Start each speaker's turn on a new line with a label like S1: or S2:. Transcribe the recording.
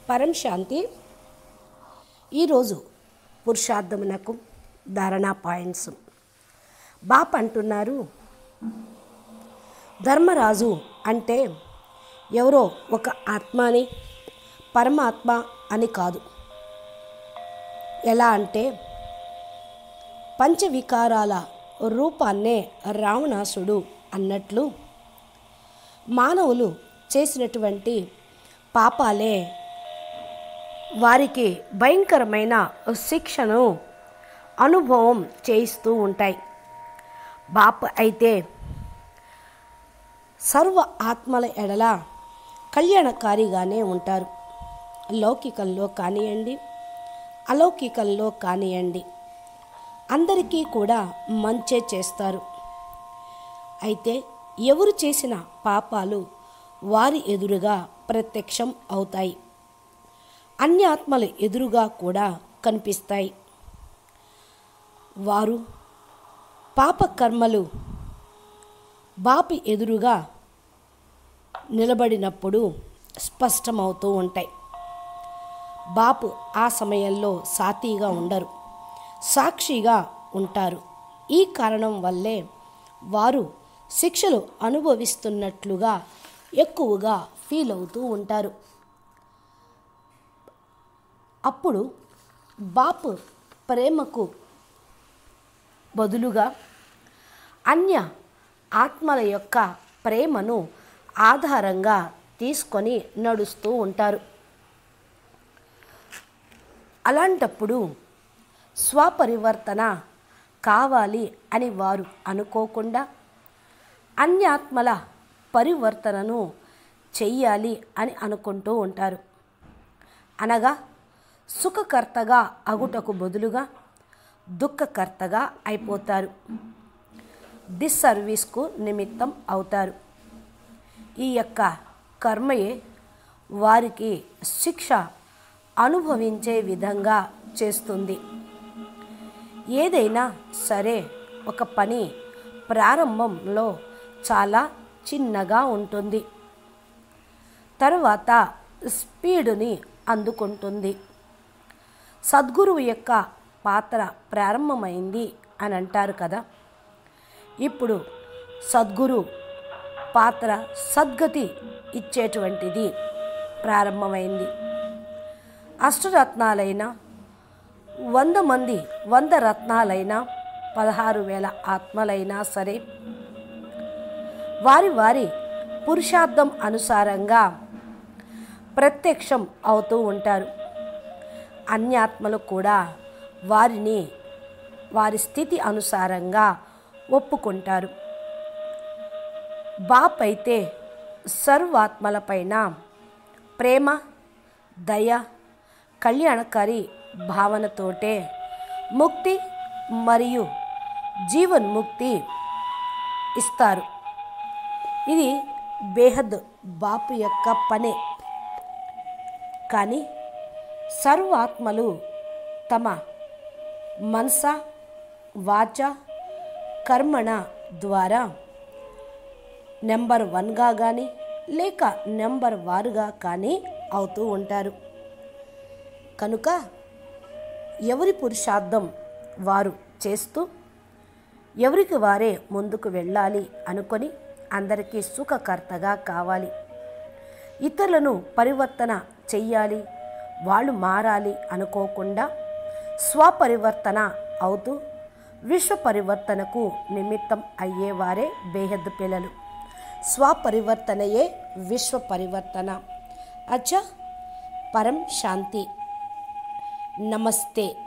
S1: పరం శాంతి ఈరోజు పురుషార్థమునకు ధారణా పాయింట్స్ బాప్ అంటున్నారు ధర్మరాజు అంటే ఎవరో ఒక ఆత్మని పరమాత్మ అని కాదు ఎలా అంటే పంచవికారాల రూపాన్నే రావణాసుడు అన్నట్లు మానవులు చేసినటువంటి పాపాలే వారికి భయంకరమైన శిక్షను అనుభవం చేయిస్తూ ఉంటాయి బాప్ అయితే సర్వ ఆత్మల ఎడల కళ్యాణకారిగానే ఉంటారు లౌకికంలో కానివ్వండి అలౌకికంలో కానివ్వండి అందరికీ కూడా మంచే చేస్తారు అయితే ఎవరు చేసిన పాపాలు వారి ఎదురుగా ప్రత్యక్షం అవుతాయి అన్ని ఆత్మల ఎదురుగా కూడా కనిపిస్తాయి వారు పాపకర్మలు బాపి ఎదురుగా నిలబడినప్పుడు స్పష్టమవుతూ ఉంటాయి బాపు ఆ సమయంలో సాతీగా ఉండరు సాక్షిగా ఉంటారు ఈ కారణం వల్లే వారు శిక్షలు అనుభవిస్తున్నట్లుగా ఎక్కువగా ఫీల్ అవుతూ ఉంటారు అప్పుడు బాపు ప్రేమకు బదులుగా అన్య ఆత్మల యొక్క ప్రేమను ఆధారంగా తీసుకొని నడుస్తూ ఉంటారు అలాంటప్పుడు స్వపరివర్తన కావాలి అని వారు అనుకోకుండా అన్యాత్మల పరివర్తనను చెయ్యాలి అని అనుకుంటూ ఉంటారు అనగా సుఖకర్తగా అగుటకు బదులుగా దుఃఖకర్తగా అయిపోతారు డిస్సర్వీస్కు నిమిత్తం అవుతారు ఈ యొక్క కర్మయే వారికి శిక్ష అనుభవించే విధంగా చేస్తుంది ఏదైనా సరే ఒక పని ప్రారంభంలో చాలా చిన్నగా ఉంటుంది తర్వాత స్పీడుని అందుకుంటుంది సద్గురువు యొక్క పాత్ర ప్రారంభమైంది అని అంటారు కదా ఇప్పుడు సద్గురు పాత్ర సద్గతి ఇచ్చేటువంటిది ప్రారంభమైంది అష్టరత్నాలైన వంద మంది వంద రత్నాలైనా పదహారు వేల ఆత్మలైనా సరే వారి వారి పురుషార్థం అనుసారంగా ప్రత్యక్షం అవుతూ ఉంటారు అన్యాత్మలు కూడా వారిని వారి స్థితి అనుసారంగా ఒప్పుకుంటారు బాప్ అయితే సర్వాత్మలపైన ప్రేమ దయ కళ్యాణకారి భావనతోటే ముక్తి మరియు జీవన్ముక్తి ఇస్తారు ఇది బేహద్ బాపు యొక్క పనే కానీ సర్వాత్మలు తమ మనస వాచ కర్మణ ద్వారా నెంబర్ వన్గా కానీ లేక నెంబర్ వారుగా కానీ అవుతూ ఉంటారు కనుక ఎవరి పురుషార్థం వారు చేస్తూ ఎవరికి వారే ముందుకు వెళ్ళాలి అనుకొని అందరికీ సుఖకర్తగా కావాలి ఇతరులను పరివర్తన చెయ్యాలి వాళ్ళు మారాలి అనుకోకుండా స్వపరివర్తన అవుతూ విశ్వ పరివర్తనకు నిమిత్తం అయ్యేవారే బేహద్ పిల్లలు స్వపరివర్తనయే విశ్వ పరివర్తన అచ్చా పరం శాంతి నమస్తే